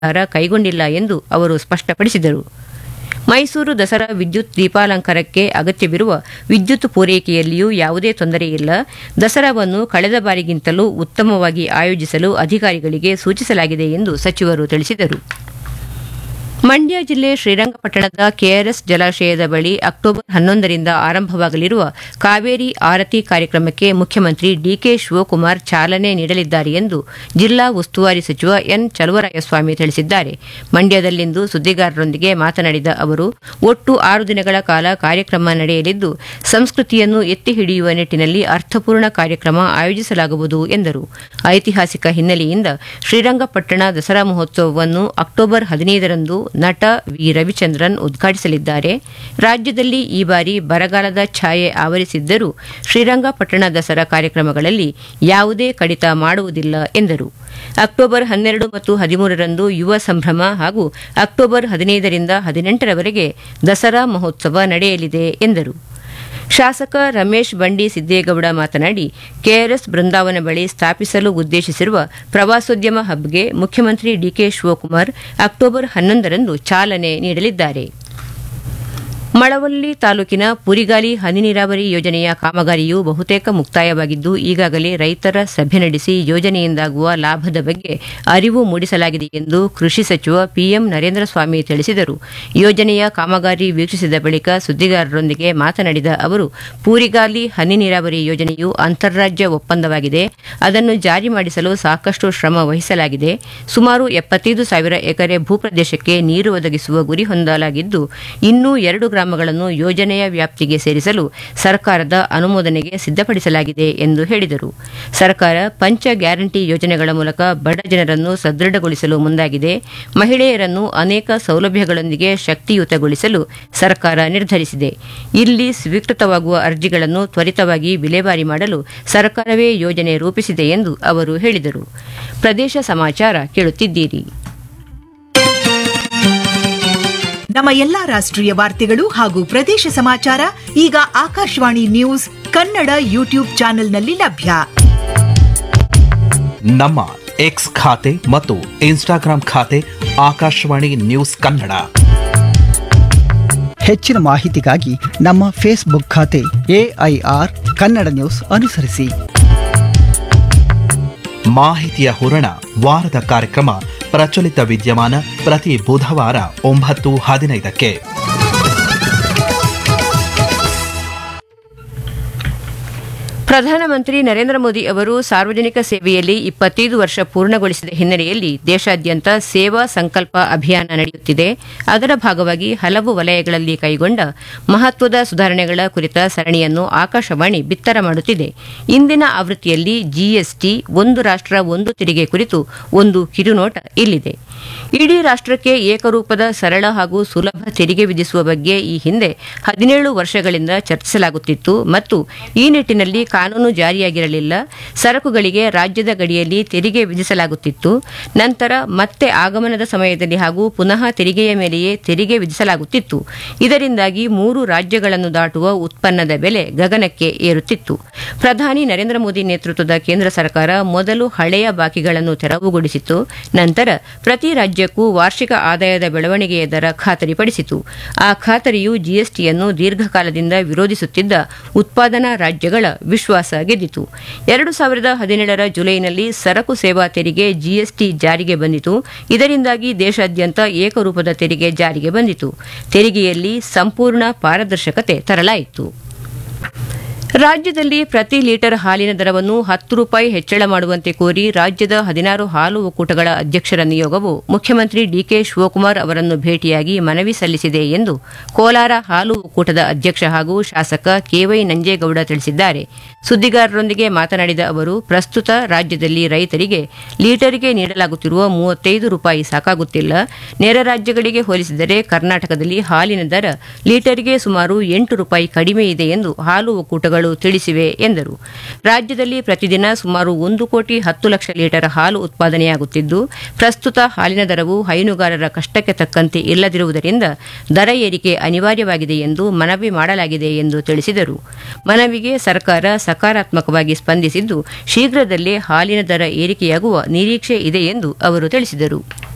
ನಿರ್ಧಾರ ಕೈಗೊಂಡಿಲ್ಲ ಎಂದು ಅವರು ಸ್ಪಷ್ಟಪಡಿಸಿದರು ಮೈಸೂರು ದಸರಾ ವಿದ್ಯುತ್ ದೀಪಾಲಂಕಾರಕ್ಕೆ ಅಗತ್ಯವಿರುವ ವಿದ್ಯುತ್ ಪೂರೈಕೆಯಲ್ಲಿಯೂ ಯಾವುದೇ ತೊಂದರೆ ಇಲ್ಲ ದಸರಾವನ್ನು ಕಳೆದ ಬಾರಿಗಿಂತಲೂ ಉತ್ತಮವಾಗಿ ಆಯೋಜಿಸಲು ಅಧಿಕಾರಿಗಳಿಗೆ ಸೂಚಿಸಲಾಗಿದೆ ಎಂದು ಸಚಿವರು ತಿಳಿಸಿದರು ಮಂಡ್ಯ ಜಿಲ್ಲೆ ಶ್ರೀರಂಗಪಟ್ಟಣದ ಕೆಆರ್ಎಸ್ ಜಲಾಶಯದ ಬಳಿ ಅಕ್ಟೋಬರ್ ಹನ್ನೊಂದರಿಂದ ಆರಂಭವಾಗಲಿರುವ ಕಾವೇರಿ ಆರತಿ ಕಾರ್ಯಕ್ರಮಕ್ಕೆ ಮುಖ್ಯಮಂತ್ರಿ ಡಿಕೆ ಶಿವಕುಮಾರ್ ಚಾಲನೆ ನೀಡಲಿದ್ದಾರೆ ಎಂದು ಜಿಲ್ಲಾ ಉಸ್ತುವಾರಿ ಸಚಿವ ಎನ್ ಚಲುವರಾಯಸ್ವಾಮಿ ತಿಳಿಸಿದ್ದಾರೆ ಮಂಡ್ಯದಲ್ಲಿಂದು ಸುದ್ದಿಗಾರರೊಂದಿಗೆ ಮಾತನಾಡಿದ ಅವರು ಒಟ್ಟು ಆರು ದಿನಗಳ ಕಾಲ ಕಾರ್ಯಕ್ರಮ ನಡೆಯಲಿದ್ದು ಸಂಸ್ಕೃತಿಯನ್ನು ಎತ್ತಿ ಹಿಡಿಯುವ ನಿಟ್ಟಿನಲ್ಲಿ ಅರ್ಥಪೂರ್ಣ ಕಾರ್ಯಕ್ರಮ ಆಯೋಜಿಸಲಾಗುವುದು ಎಂದರು ಐತಿಹಾಸಿಕ ಹಿನ್ನೆಲೆಯಿಂದ ಶ್ರೀರಂಗಪಟ್ಟಣ ದಸರಾ ಮಹೋತ್ಸವವನ್ನು ಅಕ್ಟೋಬರ್ ಹದಿನೈದರಂದು ನಟ ವಿ ರವಿಚಂದ್ರನ್ ಉದ್ಘಾಟಿಸಲಿದ್ದಾರೆ ರಾಜ್ಯದಲ್ಲಿ ಈ ಬಾರಿ ಬರಗಾಲದ ಛಾಯೆ ಆವರಿಸಿದ್ದರೂ ಶ್ರೀರಂಗಪಟ್ಟಣ ದಸರಾ ಕಾರ್ಯಕ್ರಮಗಳಲ್ಲಿ ಯಾವುದೇ ಕಡಿತ ಮಾಡುವುದಿಲ್ಲ ಎಂದರು ಅಕ್ಟೋಬರ್ ಹನ್ನೆರಡು ಮತ್ತು ಹದಿಮೂರರಂದು ಯುವ ಸಂಭ್ರಮ ಹಾಗೂ ಅಕ್ಟೋಬರ್ ಹದಿನೈದರಿಂದ ಹದಿನೆಂಟರವರೆಗೆ ದಸರಾ ಮಹೋತ್ಸವ ನಡೆಯಲಿದೆ ಎಂದರು ಶಾಸಕ ರಮೇಶ್ ಬಂಡಿ ಸಿದ್ದೇಗೌಡ ಮಾತನಾಡಿ ಕೆಆರ್ಎಸ್ ಬೃಂದಾವನ ಬಳಿ ಸ್ಥಾಪಿಸಲು ಉದ್ದೇಶಿಸಿರುವ ಪ್ರವಾಸೋದ್ಯಮ ಹಬ್ಗೆ ಮುಖ್ಯಮಂತ್ರಿ ಡಿಕೆ ಶಿವಕುಮಾರ್ ಅಕ್ಟೋಬರ್ ಹನ್ನೊಂದರಂದು ಚಾಲನೆ ನೀಡಲಿದ್ದಾರೆ ಮಳವಳ್ಳಿ ತಾಲೂಕಿನ ಪುರಿಗಾಲಿ ಹನಿ ನೀರಾವರಿ ಯೋಜನೆಯ ಕಾಮಗಾರಿಯು ಬಹುತೇಕ ಮುಕ್ತಾಯವಾಗಿದ್ದು ಈಗಾಗಲೇ ರೈತರ ಸಭೆ ನಡೆಸಿ ಯೋಜನೆಯಿಂದಾಗುವ ಲಾಭದ ಬಗ್ಗೆ ಅರಿವು ಮೂಡಿಸಲಾಗಿದೆ ಎಂದು ಕೃಷಿ ಸಚಿವ ಪಿಎಂ ನರೇಂದ್ರ ಸ್ವಾಮಿ ತಿಳಿಸಿದರು ಯೋಜನೆಯ ಕಾಮಗಾರಿ ವೀಕ್ಷಿಸಿದ ಬಳಿಕ ಸುದ್ದಿಗಾರರೊಂದಿಗೆ ಮಾತನಾಡಿದ ಅವರು ಪೂರಿಗಾಲಿ ಹನಿ ನೀರಾವರಿ ಯೋಜನೆಯು ಅಂತಾರಾಜ್ಯ ಒಪ್ಪಂದವಾಗಿದೆ ಅದನ್ನು ಜಾರಿ ಮಾಡಿಸಲು ಸಾಕಷ್ಟು ಶ್ರಮ ವಹಿಸಲಾಗಿದೆ ಸುಮಾರು ಎಪ್ಪತ್ತೈದು ಸಾವಿರ ಎಕರೆ ಭೂಪ್ರದೇಶಕ್ಕೆ ನೀರು ಒದಗಿಸುವ ಗುರಿ ಹೊಂದಲಾಗಿದ್ದು ಇನ್ನೂ ಎರಡು ಗ್ರಾಮಗಳನ್ನು ಯೋಜನೆಯ ವ್ಯಾಪ್ತಿಗೆ ಸೇರಿಸಲು ಸರ್ಕಾರದ ಅನುಮೋದನೆಗೆ ಸಿದ್ಧಪಡಿಸಲಾಗಿದೆ ಎಂದು ಹೇಳಿದರು ಸರ್ಕಾರ ಪಂಚ ಗ್ಯಾರಂಟಿ ಯೋಜನೆಗಳ ಮೂಲಕ ಬಡ ಜನರನ್ನು ಸದೃಢಗೊಳಿಸಲು ಮುಂದಾಗಿದೆ ಮಹಿಳೆಯರನ್ನು ಅನೇಕ ಸೌಲಭ್ಯಗಳೊಂದಿಗೆ ಶಕ್ತಿಯುತಗೊಳಿಸಲು ಸರ್ಕಾರ ನಿರ್ಧರಿಸಿದೆ ಇಲ್ಲಿ ಸ್ವೀಕೃತವಾಗುವ ಅರ್ಜಿಗಳನ್ನು ತ್ವರಿತವಾಗಿ ವಿಲೇವಾರಿ ಮಾಡಲು ಸರ್ಕಾರವೇ ಯೋಜನೆ ರೂಪಿಸಿದೆ ಎಂದು ಅವರು ಹೇಳಿದರು ಪ್ರದೇಶ ಸಮಾಚಾರ ಕೇಳುತ್ತಿದ್ದೀರಿ ನಮ್ಮ ಎಲ್ಲಾ ರಾಷ್ಟ್ರೀಯ ವಾರ್ತೆಗಳು ಹಾಗೂ ಪ್ರದೇಶ ಸಮಾಚಾರ ಈಗ ಆಕಾಶವಾಣಿ ನ್ಯೂಸ್ ಕನ್ನಡ ಯೂಟ್ಯೂಬ್ ಚಾನೆಲ್ನಲ್ಲಿ ಲಭ್ಯ ನಮ್ಮ ಎಕ್ಸ್ ಖಾತೆ ಮತ್ತು ಇನ್ಸ್ಟಾಗ್ರಾಂ ಖಾತೆ ಆಕಾಶವಾಣಿ ನ್ಯೂಸ್ ಕನ್ನಡ ಹೆಚ್ಚಿನ ಮಾಹಿತಿಗಾಗಿ ನಮ್ಮ ಫೇಸ್ಬುಕ್ ಖಾತೆ ಎಐಆರ್ ಕನ್ನಡ ನ್ಯೂಸ್ ಅನುಸರಿಸಿ ಮಾಹಿತಿಯ ಹೂರಣ ವಾರದ ಕಾರ್ಯಕ್ರಮ ಪ್ರಚಲಿತ ವಿದ್ಯಮಾನ ಪ್ರತಿ ಬುಧವಾರ ಒಂಬತ್ತು ಹದಿನೈದಕ್ಕೆ ಪ್ರಧಾನಮಂತ್ರಿ ನರೇಂದ್ರ ಮೋದಿ ಅವರು ಸಾರ್ವಜನಿಕ ಸೇವೆಯಲ್ಲಿ ಇಪ್ಪತ್ತೈದು ವರ್ಷ ಪೂರ್ಣಗೊಳಿಸಿದ ಹಿನ್ನೆಲೆಯಲ್ಲಿ ದೇಶಾದ್ಯಂತ ಸೇವಾ ಸಂಕಲ್ಪ ಅಭಿಯಾನ ನಡೆಯುತ್ತಿದೆ ಅದರ ಭಾಗವಾಗಿ ಹಲವು ವಲಯಗಳಲ್ಲಿ ಕೈಗೊಂಡ ಮಹತ್ವದ ಸುಧಾರಣೆಗಳ ಕುರಿತ ಸರಣಿಯನ್ನು ಆಕಾಶವಾಣಿ ಬಿತ್ತರ ಮಾಡುತ್ತಿದೆ ಇಂದಿನ ಆವೃತ್ತಿಯಲ್ಲಿ ಜಿಎಸ್ಟಿ ಒಂದು ರಾಷ್ಟ್ರ ಒಂದು ತೆರಿಗೆ ಕುರಿತು ಒಂದು ಕಿರುನೋಟ ಇಲ್ಲಿದೆ ಇಡೀ ರಾಷ್ಟ್ರಕ್ಕೆ ಏಕರೂಪದ ಸರಳ ಹಾಗೂ ಸುಲಭ ತೆರಿಗೆ ವಿಧಿಸುವ ಬಗ್ಗೆ ಈ ಹಿಂದೆ ಹದಿನೇಳು ವರ್ಷಗಳಿಂದ ಚರ್ಚಿಸಲಾಗುತ್ತಿತ್ತು ಮತ್ತು ಈ ನಿಟ್ಟಿನಲ್ಲಿ ಕಾನೂನು ಜಾರಿಯಾಗಿರಲಿಲ್ಲ ಸರಕುಗಳಿಗೆ ರಾಜ್ಯದ ಗಡಿಯಲ್ಲಿ ತೆರಿಗೆ ವಿಧಿಸಲಾಗುತ್ತಿತ್ತು ನಂತರ ಮತ್ತೆ ಆಗಮನದ ಸಮಯದಲ್ಲಿ ಹಾಗೂ ಪುನಃ ತೆರಿಗೆಯ ಮೇಲೆಯೇ ತೆರಿಗೆ ವಿಧಿಸಲಾಗುತ್ತಿತ್ತು ಇದರಿಂದಾಗಿ ಮೂರು ರಾಜ್ಯಗಳನ್ನು ದಾಟುವ ಉತ್ಪನ್ನದ ಬೆಲೆ ಗಗನಕ್ಕೆ ಏರುತ್ತಿತ್ತು ಪ್ರಧಾನಿ ನರೇಂದ್ರ ಮೋದಿ ನೇತೃತ್ವದ ಕೇಂದ್ರ ಸರ್ಕಾರ ಮೊದಲು ಹಳೆಯ ಬಾಕಿಗಳನ್ನು ತೆರವುಗೊಳಿಸಿತು ನಂತರ ಪ್ರತಿ ರಾಜ್ಯಕ್ಕೂ ವಾರ್ಷಿಕ ಆದಾಯದ ಬೆಳವಣಿಗೆಯ ದರ ಖಾತರಿಪಡಿಸಿತು ಆ ಖಾತರಿಯು ಜಿಎಸ್ಟಿಯನ್ನು ದೀರ್ಘಕಾಲದಿಂದ ವಿರೋಧಿಸುತ್ತಿದ್ದ ಉತ್ಪಾದನಾ ರಾಜ್ಯಗಳ ವಿಶ್ವಾಸ ಗೆದ್ದಿತು ಎರಡು ಸಾವಿರದ ಹದಿನೇಳರ ಜುಲೈನಲ್ಲಿ ಸರಕು ಸೇವಾ ತೆರಿಗೆ ಜಿಎಸ್ಟಿ ಜಾರಿಗೆ ಬಂದಿತು ಇದರಿಂದಾಗಿ ದೇಶಾದ್ಯಂತ ಏಕರೂಪದ ತೆರಿಗೆ ಜಾರಿಗೆ ಬಂದಿತು ತೆರಿಗೆಯಲ್ಲಿ ಸಂಪೂರ್ಣ ಪಾರದರ್ಶಕತೆ ತರಲಾಯಿತು ರಾಜ್ಯದಲ್ಲಿ ಪ್ರತಿ ಲೀಟರ್ ಹಾಲಿನ ದರವನ್ನು ಹತ್ತು ರೂಪಾಯಿ ಹೆಚ್ಚಳ ಮಾಡುವಂತೆ ಕೋರಿ ರಾಜ್ಯದ ಹದಿನಾರು ಹಾಲು ಒಕ್ಕೂಟಗಳ ಅಧ್ಯಕ್ಷರ ನಿಯೋಗವು ಮುಖ್ಯಮಂತ್ರಿ ಡಿಕೆ ಶಿವಕುಮಾರ್ ಅವರನ್ನು ಭೇಟಿಯಾಗಿ ಮನವಿ ಸಲ್ಲಿಸಿದೆ ಎಂದು ಕೋಲಾರ ಹಾಲು ಒಕ್ಕೂಟದ ಅಧ್ಯಕ್ಷ ಹಾಗೂ ಶಾಸಕ ಕೆವೈ ನಂಜೇಗೌಡ ತಿಳಿಸಿದ್ದಾರೆ ಸುದ್ದಿಗಾರರೊಂದಿಗೆ ಮಾತನಾಡಿದ ಅವರು ಪ್ರಸ್ತುತ ರಾಜ್ಯದಲ್ಲಿ ರೈತರಿಗೆ ಲೀಟರ್ಗೆ ನೀಡಲಾಗುತ್ತಿರುವ ಮೂವತ್ತೈದು ರೂಪಾಯಿ ಸಾಕಾಗುತ್ತಿಲ್ಲ ನೆರ ರಾಜ್ಯಗಳಿಗೆ ಹೋಲಿಸಿದರೆ ಕರ್ನಾಟಕದಲ್ಲಿ ಹಾಲಿನ ದರ ಲೀಟರ್ಗೆ ಸುಮಾರು ಎಂಟು ರೂಪಾಯಿ ಕಡಿಮೆ ಇದೆ ಎಂದು ಹಾಲು ಒಕ್ಕೂಟಗಳು ತಿಳಿಸಿವೆ ಎಂದರು ರಾಜ್ಯದಲ್ಲಿ ಪ್ರತಿದಿನ ಸುಮಾರು ಒಂದು ಕೋಟಿ ಹತ್ತು ಲಕ್ಷ ಲೀಟರ್ ಹಾಲು ಉತ್ಪಾದನೆಯಾಗುತ್ತಿದ್ದು ಪ್ರಸ್ತುತ ಹಾಲಿನ ದರವು ಹೈನುಗಾರರ ಕಷ್ಟಕ್ಕೆ ತಕ್ಕಂತೆ ಇಲ್ಲದಿರುವುದರಿಂದ ದರ ಏರಿಕೆ ಅನಿವಾರ್ಯವಾಗಿದೆ ಎಂದು ಮನವಿ ಮಾಡಲಾಗಿದೆ ಎಂದು ತಿಳಿಸಿದರು ಮನವಿಗೆ ಸರ್ಕಾರ ಸಕಾರಾತ್ಮಕವಾಗಿ ಸ್ಪಂದಿಸಿದ್ದು ಶೀಘ್ರದಲ್ಲೇ ಹಾಲಿನ ದರ ಏರಿಕೆಯಾಗುವ ನಿರೀಕ್ಷೆ ಇದೆ ಎಂದು ಅವರು ತಿಳಿಸಿದರು